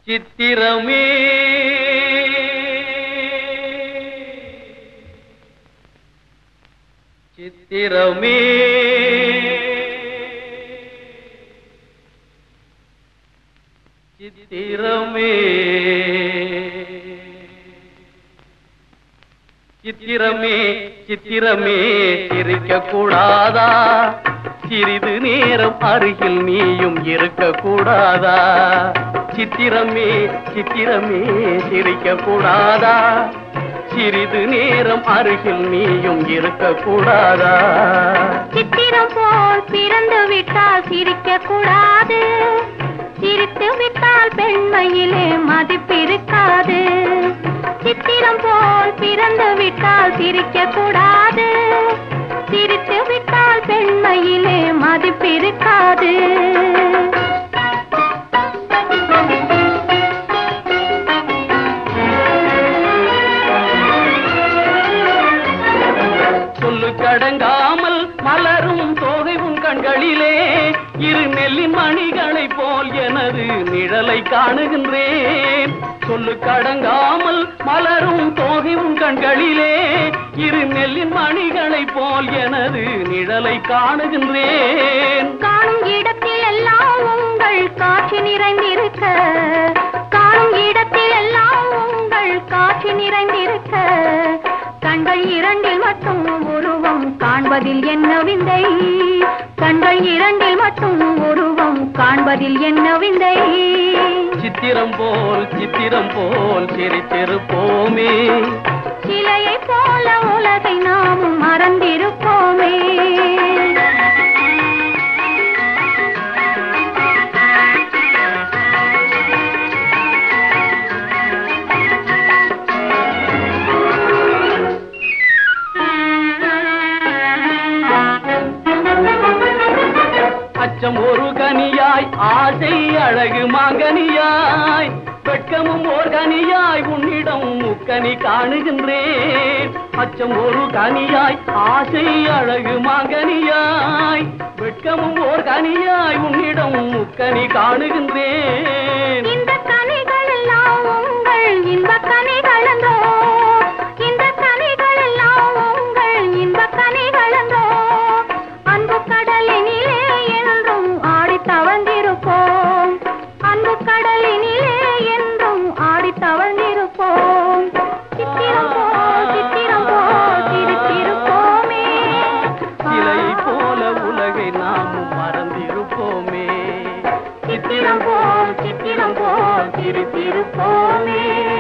சித்திரமே சித்திரமே சித்திரமே சித்திரமே சித்திரமே சிரிக்க கூடாதா சிறிது நேரம் அருகில் நீயும் இருக்க கூடாதா சித்திரமே சித்திரமே சிரிக்க கூடாதா சிறிது நேரம் அருகில் நீயும் இருக்க கூடாதா சித்திரம் போல் பிறந்து விட்டால் சிரிக்க கூடாது சிரித்து விட்டால் பெண்மையிலே மதிப்பிருக்காது சித்திரம் போல் பிறந்து விட்டால் சிரிக்க கூடாது சிரித்து விட்டால் பெண்மையிலே மதிப்பிருக்காது சொல்லு கடங்காமல் மலரும் தோகை உன் கண்களிலே இரு நெல்லின் மணிகளைப் போல் எனது நிழலை காணுகின்றேன் சொல்லு கடங்காமல் மலரும் தோகை உன் கண்களிலே இரு நெல்லின் மணிகளைப் போல் எனது நிழலை காணுகின்றேன் காணும் இடத்தில் எல்லாம் உங்கள் காட்சி நிறைந்திருக்க காணும் இடத்தில் எல்லாம் உங்கள் காட்சி நிறைந்திருக்க கண்கள் இரண்டில் மட்டும் உருவம் காண்பதில் என்ன விந்தை கண்கள் இரண்டில் மட்டும் உருவம் காண்பதில் என்ன விந்தை சித்திரம் போல் சித்திரம் போல் சிரித்திருப்போமே சிலையைப் போல உலகை நாமும் மறந்திருப்போமே அச்சம் ஒரு கனியாய் ஆசை அழகு மாங்கனியாய் வெட்கமும் ஓர் கனியாய் உன்னிடம் முக்கனி காணுகின்றேன் அச்சம் ஒரு கனியாய் ஆசை அழகு மாங்கனியாய் வெட்கமும் ஓர் கனியாய் உன்னிடம் முக்கனி காணுகின்றேன் இந்த கனிகள் எல்லாம் உங்கள் இன்பக் கனிகள் என்றோ இந்த கனிகள் எல்லாம் உங்கள் இன்பக் கனிகள் என்றோ அன்பு கடலினிலே என்றும் ஆடித் தவழ்ந்திருப்போம் அன்பு கடலினிலே என்றும் ஆடித் தவழ்ந்திருப்போம் சித்திரம் போல் சித்திரம் போல் சிரித்திருப்போமே சிலை போல உலகை நாமும் மறந்திருப்போமே சித்திரம் போல் சித்திரம் போல் சிரித்திருப்போமே